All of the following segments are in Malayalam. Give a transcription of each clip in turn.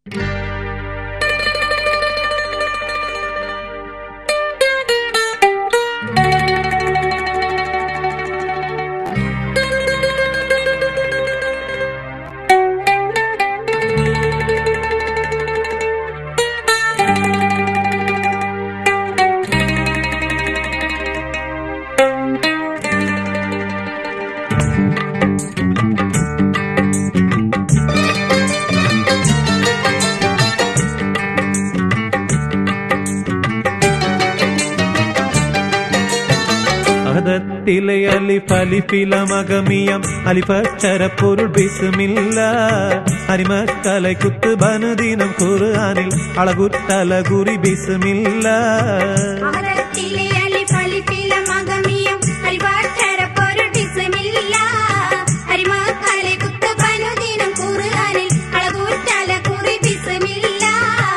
അഹദത്തിലെ അലിഫ് അലിഫില മകമിയം അലിഫക്ഷര പൊരുൾ ബിസ്മില്ല അരിമക്കலை കുത്ത് ബനുദിനം ഖുർആനിൽ അളകുത്തലകുറി ബിസ്മില്ല അഹദത്തിലെ അലിഫ് അലിഫില മകമിയം അൽവാക്ഷര പൊരുൾ ബിസ്മില്ല അരിമക്കലെ കുത്ത് ബനുദിനം ഖുർആനിൽ അളകൂറ്റല കുറി ബിസ്മില്ല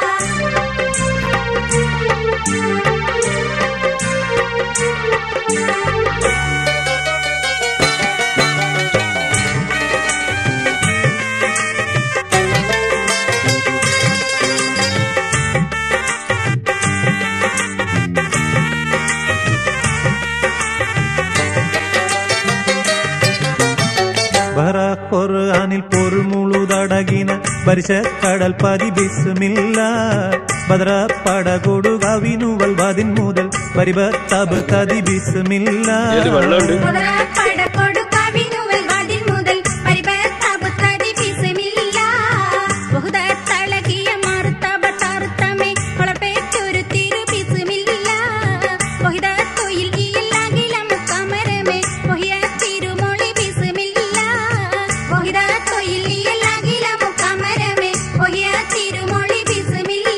ബഹറ ഖുർആനിൽ പൊരുൾ മുഴുതടകിന പരിശ കടൽ പതി ബിസ്മില്ല ബദറ പടകൊടു കവിനുവൽ വതിൻ മുതൽ പരിബത്തബ് കതി ബിസ്മില്ല മുതല പടക്കൊടു കവിനുവൽ വതിൻ മുതൽ പരിപത്തബുത്തതി ബിസ്മില്ല ബഹുദ തളകിയ മറുത്തബ തറുത്തമേ കൊളപ്പേറ്റൊരു തിരു ബിസ്മില്ല ബഹുദ തൊയിൽ ഇല്ലാകിലം കമരമേ ബഹിയ തിരുമൊളി ബിസ്മില്ല ബഹുദ തൊയിൽ ഇല്ലാകിലം കമരമേ ബഹിയ തിരുമൊളി ബിസ്മില്ല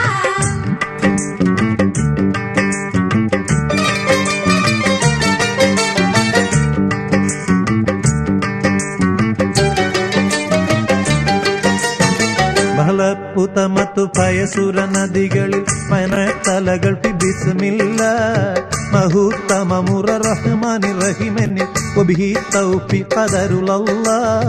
ಬಹಳಪುತ ಮತ್ತು ಪಯಸುರ ನದಿಗಳಿಲ್ ಮನ ತಲകൾ ಬಿಸ್ಮಿಲ್ಲ ಮಹುತ್ತಮ ಮುರ ರಹಮಾನಿ ರಹಿಮನಿ ಒಬಿಹಿ ತೌಫಿ ಕದರುಲಲ್ಲ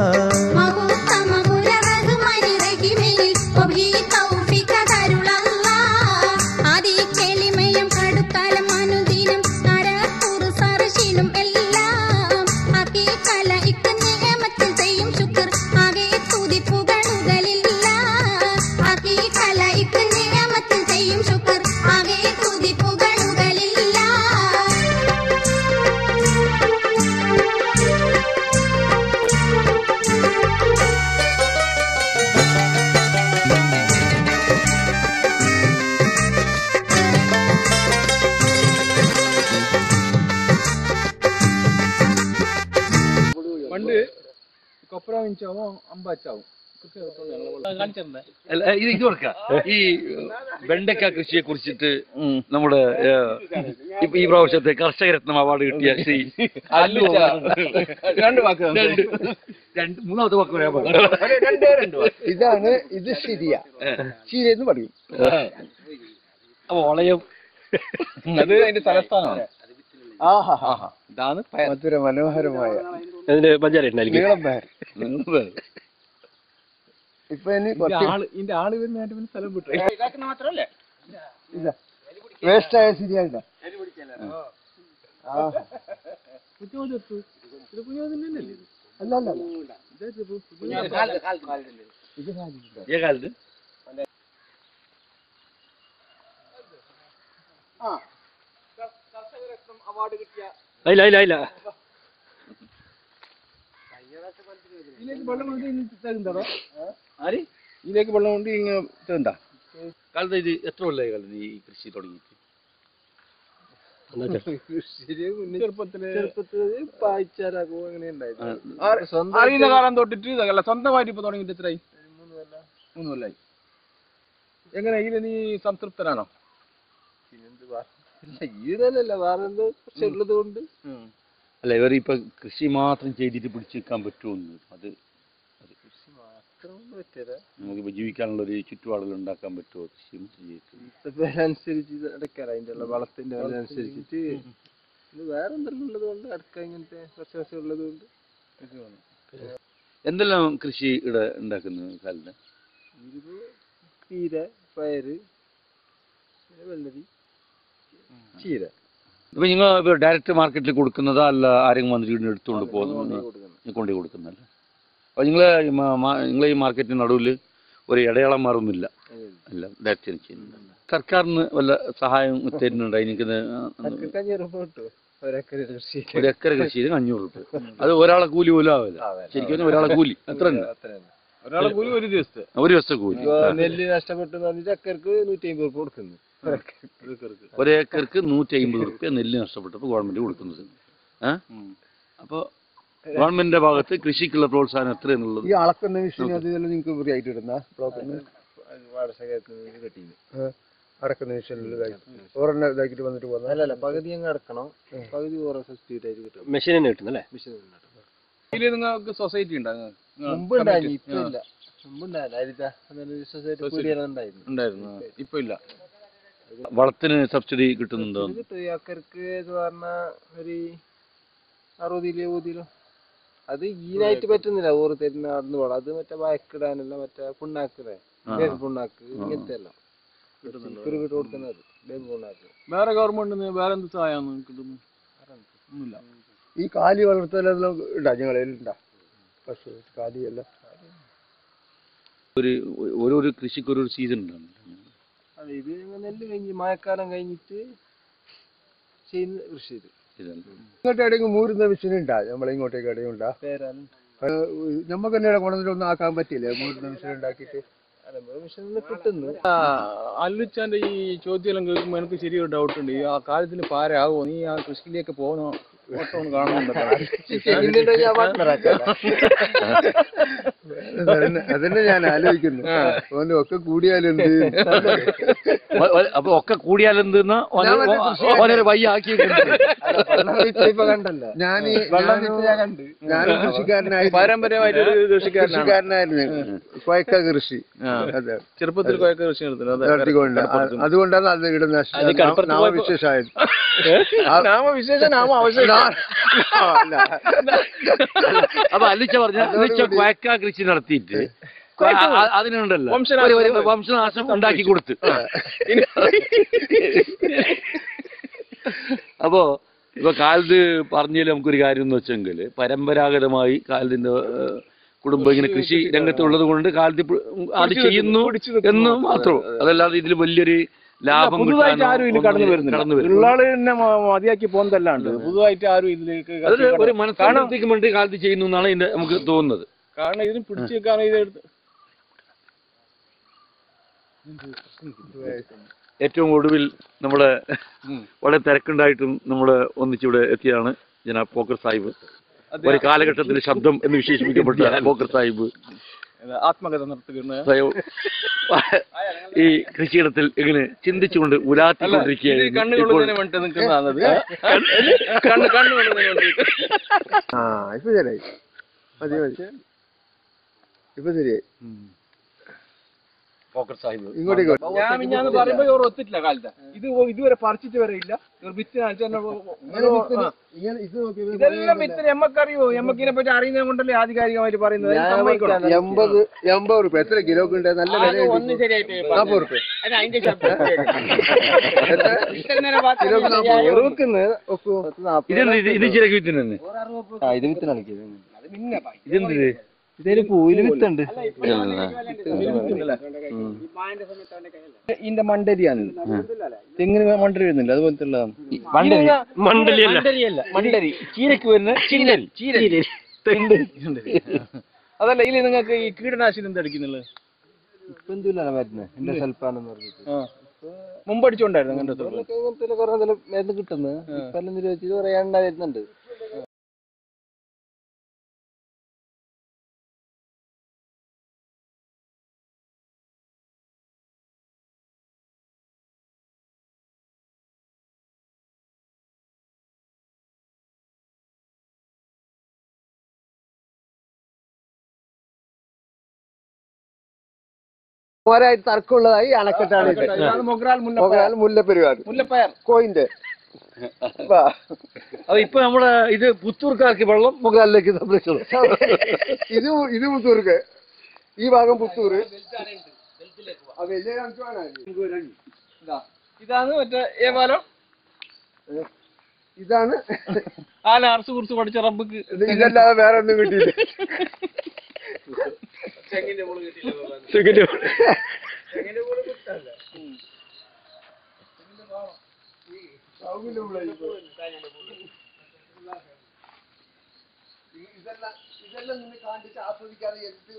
പണ്ട് കൊപ്ര വാങ്ങിച്ചാവോ അമ്പാച്ചാവും അല്ല, ഇത് ഇത് കൊടുക്കാം ഈ വെണ്ടക്ക കൃഷിയെ കുറിച്ചിട്ട് നമ്മുടെ ഏഹ്, ഇപ്പൊ ഈ പ്രാവശ്യത്തെ കർഷകരത്നം അവാർഡ് കിട്ടിയ ശ്രീ അല്ലു രണ്ട് വാക്ക് രണ്ട് രണ്ട് മൂന്നാമത്തെ വാക്ക് പറയാൻ പാടില്ല. ഇതാണ് ഇത് ശരിയാ ശരിയെന്ന് പറയും അപ്പൊ വളയം അത് അതിന്റെ തലസ്ഥാനമാണ് ആഹാ ആഹാ ഇതാണ് പയർ. മധുര മനോഹരമായ അതിന്റെ പഞ്ചായത്ത് ഉണ്ടായിരിക്കും നീളം പയർ ഇപ്പൊ ഇനി ഇതിന്റെ കുറച്ച് ആള് ഇതിന്റെ ആള് വരുന്നതായിട്ട് പിന്നെ സ്ഥലം വിട്ടു ഇതാ വേസ്റ്റ് ആയ ശരിയായില്ല ആഹാ അല്ല അല്ല അല്ല. ഇത് സാധിക്കില്ല. ഏ കാലത്ത് ഇല്ല ഇല്ല ഇല്ല ഇതിലേക്ക് വെള്ളം കൊണ്ട് ഇനി തരുന്നുണ്ടോ ആര് ഇതിലേക്ക് വെള്ളം കൊണ്ട് ഇങ്ങ് തരുന്നുണ്ടാ കാലത്ത് ഇത് എത്ര കൊല്ലായി കാലത്ത് ഈ കൃഷി തുടങ്ങിയിട്ട് ചെറുപ്പത്തില് ആ, അറിയുന്ന കാലം തൊട്ടിട്ട് ഇതല്ല സ്വന്തമായിട്ട് ഇപ്പൊ തുടങ്ങിയിട്ട് എത്രയായി മൂന്ന് കൊല്ലായി എങ്ങനെ ഇതിൽ നീ സംതൃപ്തനാണോ ഈടലല്ല വേറെ എന്തോ ഉള്ളത് കൊണ്ട് അല്ല ഇവർ ഇപ്പൊ കൃഷി മാത്രം ചെയ്തിട്ട് പിടിച്ചു നിൽക്കാൻ പറ്റുമെന്ന് അത് നമുക്കിപ്പോ ജീവിക്കാനുള്ള ഒരു ചുറ്റുപാടുകൾ ഉണ്ടാക്കാൻ പറ്റുമോ കൃഷി മാത്രം ചെയ്തിട്ട് വില അനുസരിച്ച് ഇത് അടക്കാറ് അതിന്റെ ഉള്ള വളത്തിന്റെ വില അനുസരിച്ചിട്ട് ഇത് വേറെ എന്തെല്ലാം ഉള്ളത് കൊണ്ട് അടക്ക ഇങ്ങനത്തെ കുറച്ച് കുറച്ച് ഉള്ളത് കൊണ്ട് എന്തെല്ലാം കൃഷി ഇവിടെ ഉണ്ടാക്കുന്നത് കാലിന് ഇതിപ്പോ ചീര പയറ് പിന്നെ വെള്ളരി ചീര ഇപ്പൊ നിങ്ങൾ ഡയറക്റ്റ് മാർക്കറ്റിൽ കൊടുക്കുന്നതാ അല്ല ആരെങ്കിലും വന്നിട്ട് വീടിന് എടുത്തുകൊണ്ട് പോകുന്നത് കൊടുക്കുന്നത് കൊണ്ടു കൊടുക്കുന്നല്ലേ അപ്പൊ നിങ്ങളെ നിങ്ങളെ ഈ മാർക്കറ്റിന് നടുവിൽ ഒരു ഇടയാളന്മാരൊന്നുമില്ല അല്ല ഡയറക്റ്റ് ചെയ്യുന്നുണ്ട് സർക്കാരിന് വല്ല സഹായം തരുന്നുണ്ടോ എനിക്ക് അതൊക്കെ അഞ്ഞൂറ് രൂപ കിട്ടും ഒരേക്കര കൃഷി ഒരു ഏക്കർ കൃഷിയിൽ അഞ്ഞൂറ് രൂപ അത് ഒരാളെ കൂലി പോലും ആവില്ല ശരിക്കും പറഞ്ഞാൽ ഒരാളെ കൂലി എത്ര ഉണ്ട് അത്ര തന്നെ ഒരാളെ കൂലി ഒരു ദിവസത്തെ ഒരു ദിവസത്തെ കൂലി ഇപ്പൊ നെല്ല് നഷ്ടപ്പെട്ടു എന്ന് പറഞ്ഞിട്ട് ചക്കർക്ക് നൂറ്റി അമ്പത് രൂപ കൊടുക്കുന്നു ഒരു ഏക്കർക്ക് നൂറ്റി അമ്പത് റുപ്യ നെല്ല് നഷ്ടപ്പെട്ടപ്പോൾ ഗവൺമെന്റ് കൊടുക്കുന്നത് ഏഹ് അപ്പൊ ഗവൺമെന്റിന്റെ ഭാഗത്ത് കൃഷിക്കുള്ള പ്രോത്സാഹനം എത്ര എന്നുള്ളത് ഈ അളക്കുന്ന മെഷീൻ അത് ഇതെല്ലാം നിങ്ങൾക്ക് ഫ്രീ ആയിട്ട് ഇടുന്ന ബ്ലോക്കിന് വാടകത്തിന് കിട്ടിയില്ല അടക്കുന്ന മെഷീനിൽ ഒരെണ്ണം ഇതാക്കിയിട്ട് വന്നിട്ട് പോകുന്ന അല്ലല്ല പകുതി അങ്ങ് അടക്കണം പകുതി ഓരോ സബ്സ്റ്റിറ്റ്യൂട്ട് ആയിട്ട് കിട്ടും മെഷീൻ തന്നെ കിട്ടുന്നല്ലേ മിഷൻ ഇതില് നിങ്ങൾക്ക് സൊസൈറ്റി ഉണ്ടായിരുന്നു മുമ്പ് ഉണ്ടായിരുന്നു ഇപ്പൊ ഇല്ല മുമ്പ് ഉണ്ടായില്ല ഹരിത അതൊരു സൊസൈറ്റി പീടിയെല്ലാം ഉണ്ടായിരുന്നു ഉണ്ടായിരുന്നു ഇപ്പൊ ഇല്ല വളത്തിന് സബ്സിഡി കിട്ടുന്നുണ്ടോ ഇത് കിട്ടും ഈ അക്കർക്ക് എന്ന് പറഞ്ഞാ ഒരു അറുപത് കിലോ എഴുപത് കിലോ അത് ഈനായിട്ട് പറ്റുന്നില്ല ഓറ് തരുന്ന നടന്നു പോണം അത് മറ്റേ വയക്കിടാനല്ല മറ്റേ പുണ്ണാക്കില്ലേ ബേബി പുണ്ണാക്ക് ഇങ്ങനത്തെ എല്ലാം കുരുവിട്ട് കൊടുക്കുന്നത് ബേബി പുണ്ണാക്ക് വേറെ ഗവൺമെന്റ് വേറെ എന്ത് സഹായം കിട്ടുന്നു ഒന്നുമില്ല ഈ കാലി വളർത്തലെല്ലാം ഉണ്ടാ ഞങ്ങളിൽ ഉണ്ടാ പശു കാലി എല്ലാം ഒരു ഓരോരോ കൃഷിക്ക് ഓരോ സീസൺ ഉണ്ടാവും അതെ ഇത് നെല്ല് കഴിഞ്ഞ് മഴക്കാലം കഴിഞ്ഞിട്ട് ചെയ്യുന്ന കൃഷി ഇത് ഇതാണ്. ഇങ്ങോട്ട് എവിടെയെങ്കിലും മൂരുന്ന മെഷീൻ ഉണ്ടാ നമ്മളെ ഇങ്ങോട്ടേക്ക് എവിടെയും ഉണ്ടാ പേരാലും നമുക്ക് തന്നെ കൊണ്ടൊന്നും ആക്കാൻ പറ്റില്ലേ മൂരുന്ന മെഷീൻ ഉണ്ടാക്കിയിട്ട് അലമ്പുഴ മിഷൻ കിട്ടുന്നു അല്ലുച്ചാന്റെ ഈ ചോദ്യം കേൾക്കുമ്പോ എനിക്ക് ശരിയൊരു ഡൗട്ട് ഉണ്ട് ഈ ആ കാലത്തിന് പാരാവോ നീ ആ കൃഷിയിലേക്ക് പോകുന്ന ഓട്ടം കാണുന്നുണ്ടോ ചെയ്യുന്നുണ്ടോ ഞാൻ പാർട്ട്ണറാക്കാം അതന്നെ- അതന്നെ ഞാൻ ആലോചിക്കുന്നു ഓന് ഒക്കെ കൂടിയാലെന്ത് ഒ- ഒ- അപ്പൊ ഒക്കെ കൂടിയാലെന്തെന്നാ ഓനൊരു വയ്യ ആക്കി ഇപ്പൊ കണ്ടല്ലോ ഞാൻ വെള്ളം വിറ്റ് ഞാൻ കണ്ട് ഞാനും കൃഷിക്കാരനായിരുന്നു പാരമ്പര്യമായിട്ട് ഒരു കൃഷിക്കാരനാണ് കൃഷിക്കാരനായിരുന്നു കൊയക്ക കൃഷി അതെ ചെറുപ്പത്തിൽ കൊയൊക്കെ കൃഷി നടത്തുന്നത് അതെ നടത്തിക്കൊണ്ട് അ- അതുകൊണ്ടാണ് അത് ഇവിടെ നശ- നാമവിശേഷമായത് നാമവിശേഷ നാമ അവശേഷ അല്ല. അപ്പൊ അല്ലിച്ച പറഞ്ഞ അല്ലിച്ച കൊയക്ക കൃഷി നടത്തിയിട്ട് കൊ- അ- അ- അതിനുണ്ടല്ലോ വംശനാശം. ഒരു- ഒരു വംശനാശം ഉണ്ടാക്കി കൊടുത്ത് അപ്പോ ഇപ്പൊ കാലത്ത് പറഞ്ഞതിൽ നമുക്കൊരു കാര്യം എന്ന് വെച്ചെങ്കിൽ പരമ്പരാഗതമായി കാലത്തിന്റെ ഏഹ്, കുടുംബം ഇങ്ങനെ കൃഷി രംഗത്തുള്ളത് കൊണ്ട് കാലത്ത് ഇപ്പ- അത് ചെയ്യുന്നു എന്ന് മാത്രം അതല്ലാതെ ഇതിൽ വലിയൊരു ലാഭം പുതുതായിട്ട് കിട്ടാനോ ആരും ഇതിൽ ഒന്നും കടന്നു വരുന്നില്ല കടന്നു ഉള്ള വരുന്നില്ല ആള് തന്നെ മ- മതിയാക്കി പോകുന്നതല്ലാണ്ട് പുതുതായിട്ട് ആരും ഇതിലേക്ക് അതൊരു കടന്നു- ഒരു മനസ്സിലാക്കാൻ വേണ്ടി കാലത്ത് ചെയ്യുന്നു എന്നാണ് ഇതിന്റെ നമുക്ക് തോന്നുന്നത് കാരണം ഇതിന് പിടിച്ചു വെക്കാനോ ഇത് എടുത്ത് ഏറ്റവും ഒടുവിൽ നമ്മുടെ വളരെ തിരക്കുണ്ടായിട്ടും നമ്മുടെ ഒന്നിച്ചിവിടെ എത്തിയതാണ് ജനാബ് പോക്കർ സാഹിബ് ഒരു കാലഘട്ടത്തിൽ ശബ്ദം എന്ന് വിശേഷിപ്പിക്കപ്പെട്ട പോക്കർ സാഹിബ് ആത്മകഥ നടത്തുകയാണ് സ്വയം ഈ കൃഷിയിടത്തിൽ ഇങ്ങനെ ചിന്തിച്ചുകൊണ്ട് ഇത് ഉലാത്തിക്കൊണ്ടിരിക്കുകയായിരുന്നു ഇപ്പോൾ കണ്ണുകൊള്ളുന്നതിന് വേണ്ടി നിൽക്കുന്നതാണത് കണ്ണ് കണ്ണുകൊള്ളുന്നതിന് വേണ്ടി ആ ഇപ്പൊ ശരിയായി മതി മതി ഇപ്പൊ ശരിയായി പോക്കർ സാഹിബ് ഇങ്ങോട്ടേക്ക് വാ. ഞാൻ ഞാൻ പറയുമ്പോ ഇവർ ഒത്തിട്ടില്ല കാലത്ത് ഇത് ഓ- ഇതുവരെ പറിച്ചിട്ട് വരെ ഇല്ല ഇവർ വിത്ത് കാണിച്ചു തന്നെ ഓ- ഓ- ആ. ഇങ്ങനെ ഇത് നോക്കി ഇതെല്ലാം വിത്തിന് എമ്മക്കറിയോ എമ്മക്കിനെ പറ്റി അറിയുന്നത് കൊണ്ടല്ലേ ആധികാരികമായിട്ട് പറയുന്നത് ഇത് സമ്മതിക്കണം. എൺപത് എൺപത് റുപ്യ എത്ര കിലോ ഉണ്ട് നല്ല അത് വില ഒന്നും ശരിയായിട്ട് നാപ്പത് റുപ്യ അത് അതിന്റെ ശബ്ദം ഇത്ര നേരം വാർത്ത വെറുക്കുന്നത് ഒക്കു ഇതെന്ത് ഇത് ഇത് ചില വിത്തിന് തന്നെ ആ ഇത് വിത്ത് കളിക്കുന്നത് ഇതെന്ത് ഇത്? ഇതേല് പൂവില് വിത്തുണ്ട് ഇതിന്റെ മണ്ടരിയാണ് തെങ്ങിന് മണ്ടരി വരുന്നില്ല അതുപോലത്തെ ഉള്ളതാണ് മണ്ഡലിയല്ല മണ്ടരി ചീരക്ക് വരുന്ന ചിന്നരി ചീര അതല്ല ഇതിൽ നിങ്ങൾക്ക് ഈ കീടനാശിനി എന്താ അടിക്കുന്നുള്ളത് ഇപ്പൊ എന്തില്ല മരുന്ന് എന്റെ സൽപ്പാനെന്ന് പറഞ്ഞിട്ട് ആ മുമ്പ് അടിച്ചോണ്ടായിരുന്നു അങ്ങനത്തെ ഇതൊക്കെ ഇങ്ങനത്തെ കുറെ നല്ല മരുന്ന് കിട്ടുന്നത് ഇപ്പൊ എല്ലാം നിരോധിച്ചത് കുറെ എണ്ണ വരുന്നുണ്ട് ഒരായിട്ട് തർക്കമുള്ളതായി അണക്കെട്ടാണ് ഇത് ഇതാണ് മൊഗ്രാൽ മുല്ല പോകാൻ മുല്ലപ്പെരുവാട് മുല്ലപ്പയർ കോയിന്റെ വാ. അപ്പൊ ഇപ്പൊ നമ്മുടെ ഇത് പുത്തൂർക്കാർക്ക് വെള്ളം മുകളിലേക്ക് സംരക്ഷണം ഇത് ഇത് പുത്തൂർക്ക് ഈ ഭാഗം പുത്തൂര് ആ വലിയ കണക്ക് വേണം ഇതാ ഇതാണ് മറ്റേ ഏ പാലം ഇതാണ് ആല അറസ് കുറിച്ച് പഠിച്ച റബ്ബക്ക് ഇത് ഇതല്ലാതെ വേറെ ഒന്നും കിട്ടിയില്ല സെക്കൻഡ് ഇതെല്ലാം ഇതെല്ലാം നിന്ന് കാണിച്ച് ആസ്വദിക്കാതെ എന്ത്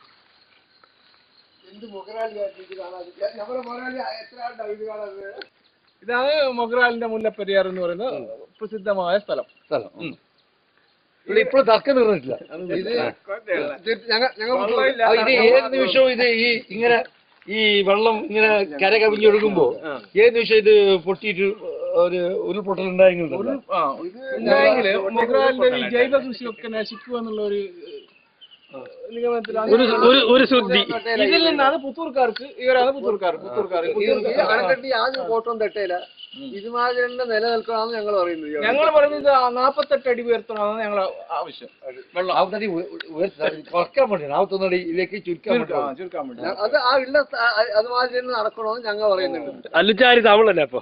എന്ത് മുഖരാളിയായിട്ട് ഇത് കാണാതെ നമ്മുടെ മുഖരാളി എത്ര ആളുണ്ടാവും ഇത് കാണാതെ ഇതാണ് മൊഗ്രാലിന്റെ മുല്ലപ്പെരിയാർ എന്ന് പറയുന്ന പ്രസിദ്ധമായ സ്ഥലം ഉം. ഇവിടെ ഇപ്പോഴും തർക്കം തീർന്നിട്ടില്ല ഇത് ഞങ്ങൾ ഞങ്ങൾ ആ, ഇത് ഏത് നിമിഷവും ഇത് ഈ ഇങ്ങനെ ഈ വെള്ളം ഇങ്ങനെ കര കവിഞ്ഞൊഴുകുമ്പോ ഏത് നിമിഷം ഇത് പൊട്ടിയിട്ട് ഒരു ഉരുൾപൊട്ടൽ ഉണ്ടായെങ്കിൽ ആ, ഉണ്ടായെങ്കില് മൊഗ്രാലിന്റെ ഈ ജൈവ കൃഷിയൊക്കെ നശിക്കുക എന്നുള്ള ഒരു നിഗമനത്തിലാണ് ഒരു ഒരു ഒരു ശുദ്ധി ഇതിൽ നിന്നാണ് പുത്തൂർക്കാർക്ക് ഇവരാണ് പുത്തൂർക്കാർ പുത്തൂർക്കാർ ഈ അണക്കെട്ട് യാതൊരു കോട്ടവും തട്ടയില്ല ഇതുമാതിരി തന്നെ നിലനിൽക്കണമെന്ന് ഞങ്ങൾ പറയുന്നത് ഈ ഞങ്ങൾ പറയുന്നത് നാപ്പത്തെട്ട് അടി ഉയർത്തണമെന്നാണ് ഞങ്ങളെ ആവശ്യം വെള്ളം നാൽപ്പത്തടി കുറക്കാൻ വേണ്ടി നാൽപ്പത്തൊന്നടിയിലേക്ക് ചുരുക്കാൻ ചുരുക്കാൻ വേണ്ടി ചുരുക്കാൻ വേണ്ടി ഞ- അത് ആ ഉള്ള സ്ഥ- ആ- അതുമാതിരി തന്നെ നടക്കണമെന്ന് ഞങ്ങൾ പറയുന്നുണ്ട് അല്ലുചാരി തമിഴല്ലേ അപ്പൊ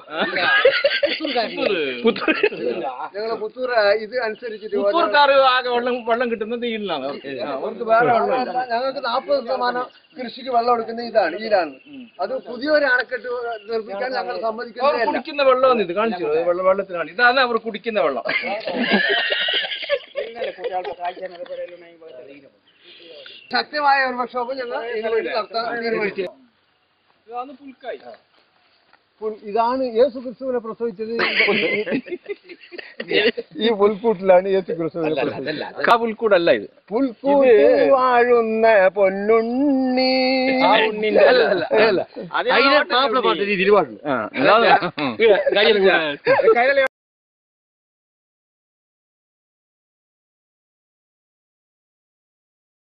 പുത്തൂർ ഞങ്ങളെ പുത്തൂർ ഇത് അനുസരിച്ചിട്ട് ഓരോ- പുത്തൂർക്കാർ ആകെ വെള്ളം വെള്ളം കിട്ടുന്നത് ഈ ഇല്ലാണ് ആ, അവർക്ക് വേറെ വെള്ളം ഇല്ല. അല്ല, ഞങ്ങൾക്ക് നാൽപ്പത് ശതമാനം കൃഷിക്ക് വെള്ളം എടുക്കുന്ന ഇതാണ് ഈലാണ് അത് പുതിയൊരു അണക്കെട്ട് നിർമ്മിക്കാൻ ഞങ്ങൾ അവർ സമ്മതിക്കുന്നില്ല കുടിക്കുന്ന വെള്ളം ഇത് കാണിച്ചു വെള്ളം വെള്ളത്തിനാണ് ഇതാണ് അവർ കുടിക്കുന്ന വെള്ളം ശക്തമായ ഒരു പ്രക്ഷോഭം ഞങ്ങൾ ഇതിനു വേണ്ടി നടത്താൻ തീരുമാനിച്ചു ഇതാണ് പുൽക്കായി പുൽ- ഇതാണ് യേശു ക്രിസ്തുവിനെ പ്രസവിച്ചത് ഈ പുൽക്കൂട്ടിലാണ് യേശു ക്രിസ്തുവിനെ പ്രസവിച്ചത് ആ പുൽക്കൂടല്ല ഇത് പുൽക്കൂട്ട് വാഴുന്ന പൊന്നുണ്ണി അല്ല, അല്ല, അല്ല. അതിനെ മാപ്പിള പാട്ട് രീതിയിൽ പാടുന്നു ആ, അതാണ്. കയ്യിൽ കൈരളി